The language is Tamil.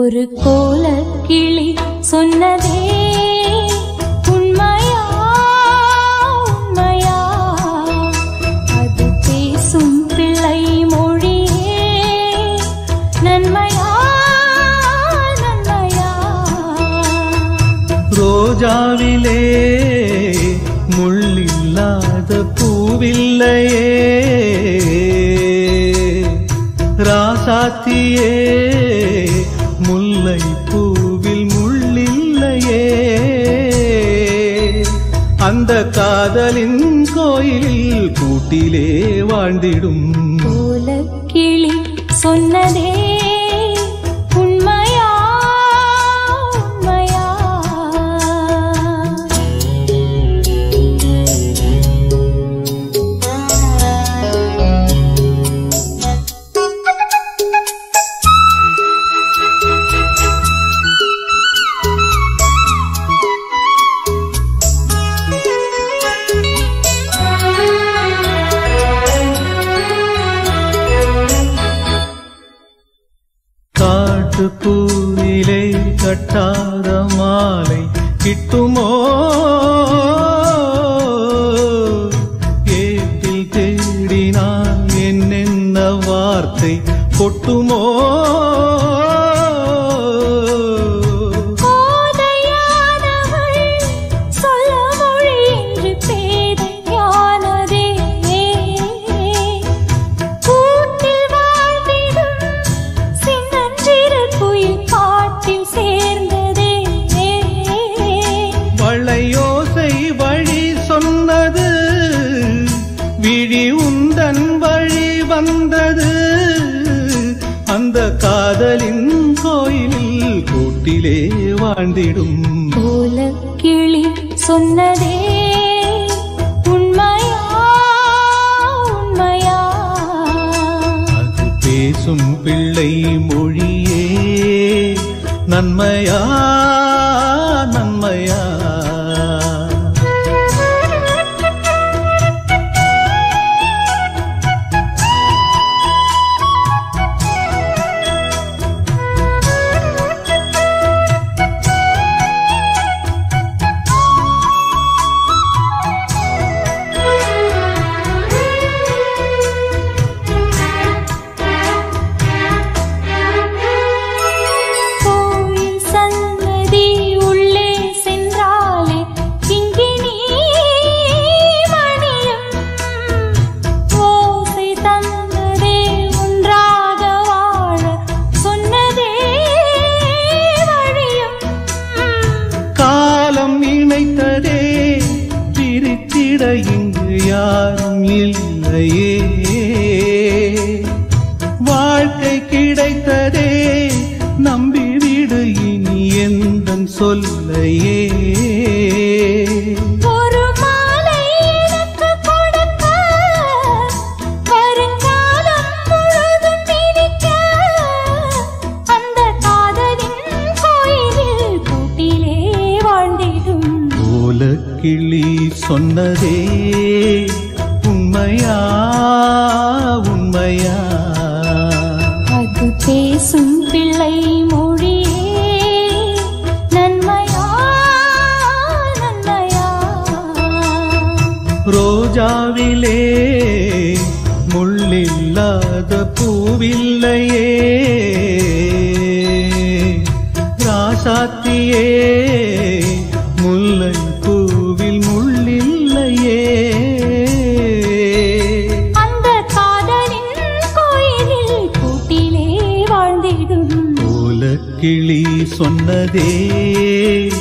ஒரு கோல கிளி சொன்னதே உண்மையா உண்மையா அது பேசும் பிள்ளை மொழியே நன்மையா நன்மையா ரோஜாவிலே முள்ளில்லாத பூவில்லையே ராசாத்தியே முல்லை பூவில் முள்ளில்லையே அந்த காதலின் கோயிலில் கூட்டிலே வாழ்ந்திடும் கோல கிளி சொன்னதே உண்மையா உண்மையா காட்டு பூவிலே கட்டாத மாலை கிட்டுமோ ஏட்டில் தேடினால் என்னென்ன வார்த்தை கொட்டுமோ கோதையானவள் சொல்ல மொழி என்று பேதையானதே கூட்டில் வாழ்ந்திடும் சின்னஞ்சிறு குயில் காட்டில் சேர்ந்ததே வளையோசை வழி சொன்னது விழி உந்தன் வழி வந்தது அந்த காதலின் கோயிலில் கூட்டிலே வாழ்ந்திடும் கோல கிளி சொன்னதே உண்மையா உண்மையா அது பேசும் பிள்ளை மொழியே நன்மையா நன்மையா கோயில் சன்னதி உள்ளே சென்றாலே கிங்கினி மணியும் ஓசை தந்ததே ஒன்றாக வாழ சொன்னதே வழியும் காலம் இணைத்ததே பிரித்திட இங்கு யாரும் இல்லையே வாழ்க்கை கிடைத்ததே நம்பிவிடு இனி எந்த சொல்லையே ஒரு மாலை எனக்கு கொடுக்க வருங்காலம் முழுதும் பிடிக்க அந்த காதலின் கோயிலில் கூட்டிலே வாழ்ந்திடும் ஓலக்கிளி சொன்னதே உண்மையா உண்மையா அது பேசும் பிள்ளை மொழியே நன்மையா நன்மையா ரோஜாவிலே முள்ளில்லாத பூவில்லையே ராசாத்தியே முல்லை பூவில் முள்ளில்லையே அந்த காதலின் கோயிலில் கூட்டிலே வாழ்ந்திடும் ஓலக்கிளி சொன்னதே